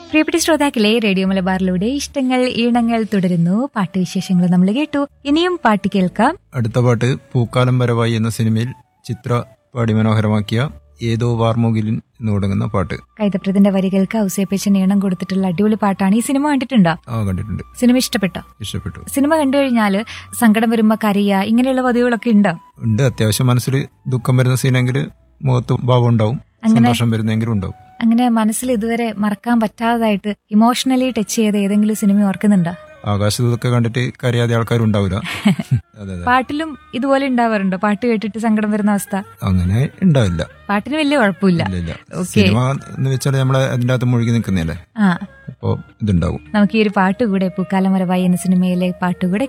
പ്രിയപ്പെട്ട ശ്രോതാക്കളെ റേഡിയോ മലബാറിലൂടെ ഇഷ്ടങ്ങൾ ഈണങ്ങൾ തുടരുന്നു പാട്ട് വിശേഷങ്ങൾ നമ്മൾ കേട്ടു ഇനിയും പാട്ട് കേൾക്കാം അടുത്ത പാട്ട് പൂക്കാലം വരവായി എന്ന സിനിമയിൽ ചിത്ര പാടി മനോഹരമാക്കിയ ഏതോ വാർമോഗിലിൻ എന്ന് തുടങ്ങുന്ന പാട്ട് കൈതപ്രത്തിന്റെ വരികൾക്ക് ഔസേപ്പച്ചൻ ഈണം കൊടുത്തിട്ടുള്ള അടിപൊളി പാട്ടാണ് ഈ സിനിമ കണ്ടിട്ടുണ്ടോ ആ കണ്ടിട്ടുണ്ട് സിനിമ ഇഷ്ടപ്പെട്ടോ ഇഷ്ടപ്പെട്ടു സിനിമ കണ്ടു കഴിഞ്ഞാല് സങ്കടം വരുമ്പോ കരയ ഇങ്ങനെയുള്ള പതിവുകളൊക്കെ ഉണ്ടോ ഉണ്ട് അത്യാവശ്യം മനസ്സിൽ ദുഃഖം വരുന്ന സീനെങ്കിൽ മുഖത്ത് ഭാവം ഉണ്ടാവും സന്തോഷം വരുന്നെങ്കിലും ഉണ്ടാവും അങ്ങനെ മനസ്സിൽ ഇതുവരെ മറക്കാൻ പറ്റാതായിട്ട് ഇമോഷണലി ടച്ച് ചെയ്ത ഏതെങ്കിലും സിനിമ ഓർക്കുന്നുണ്ടോ ആകാശത്തൊക്കെ കണ്ടിട്ട് കരയാതെ ആൾക്കാരുണ്ടാവില്ല അതെ അതെ പാട്ടിലും ഇതുപോലെ ഉണ്ടാവാറുണ്ടോ പാട്ട് കേട്ടിട്ട് സങ്കടം വരുന്ന അവസ്ഥ അങ്ങനെ ഉണ്ടാവില്ല പാട്ടിന് വലിയ കുഴപ്പമില്ല ഇല്ല ഇല്ല ഓക്കേ. സിനിമ എന്ന് വെച്ചാൽ നമ്മളെ അതിന്റെ അകത്ത് മുഴുകി നിൽക്കുന്നതല്ലേ ആ അപ്പോ ഇതുണ്ടാവും നമുക്ക് ഈ ഒരു പാട്ട് കൂടെ പൂക്കാലം വരവായി എന്ന സിനിമയിലെ പാട്ട് കൂടെ